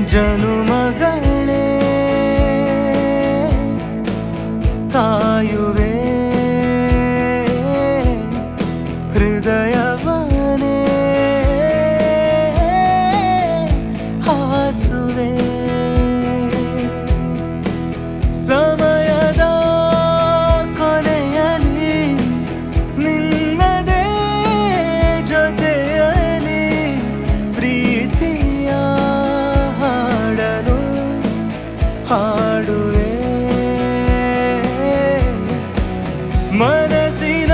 ಜನುಮಗಳೇ ಕಾಯುವೆ ಹೃದಯವನೇ ಹಾಸುವೆ ಸಮಯದ ಕೊನೆಯಲಿ ನಿನ್ನದೇ ಜೊತೆಯಲಿ ಪ್ರೀತಿಯ ಹಾಡಲು ಹಾಡುವೆ ಮನಸ್ಸಿನ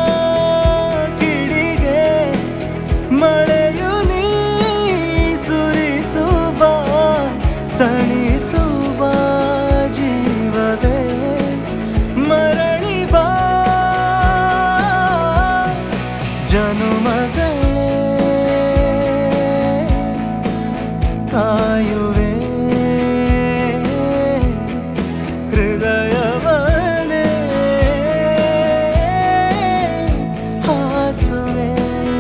ಕಿಡಿಗೆ ಮಳೆಯು ನೀ ಸುರಿಸುವ ತಣಿಸುವ ಜೀವವೇ ಮರಳಿ ಬಾ ಜನುಮಗಳೇ ಕಾಯುವೆ ಹೃದಯವನೇ ಹಾಸುವೆ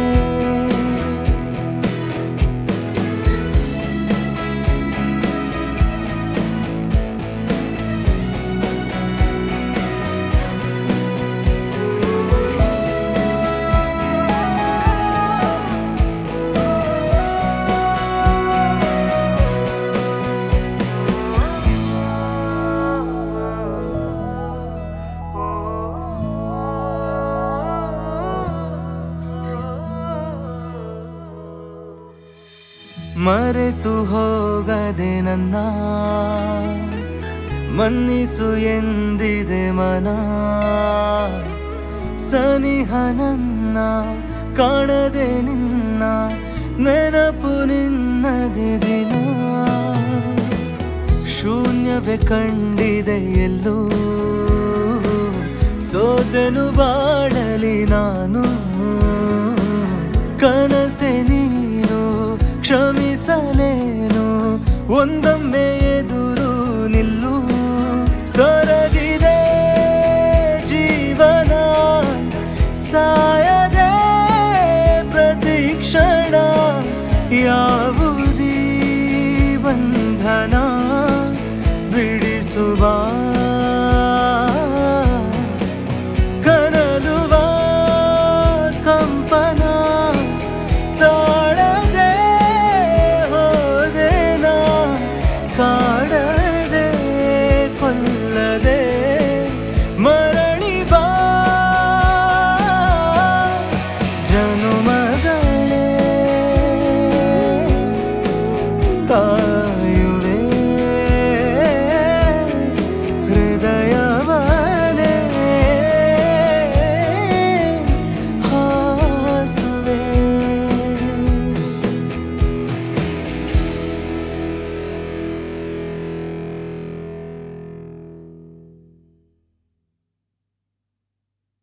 ಮರೆತು ಹೋಗದೆ ನನ್ನ ಮನ್ನಿಸು ಎಂದಿದೆ ಮನ ಸನಿಹ ನನ್ನ ಕಾಣದೆ ನಿನ್ನ ನೆನಪು ನಿನ್ನದೆ ದಿನ ಶೂನ್ಯವೇ ಕಂಡಿದೆ ಎಲ್ಲೂ ಸೋತೆನು ಬಾಡಲಿ ನಾನು ಕನಸೆ ನೀನು ಕ್ಷಮಿಸಲೇನು ಒಂದೊಮ್ಮೆ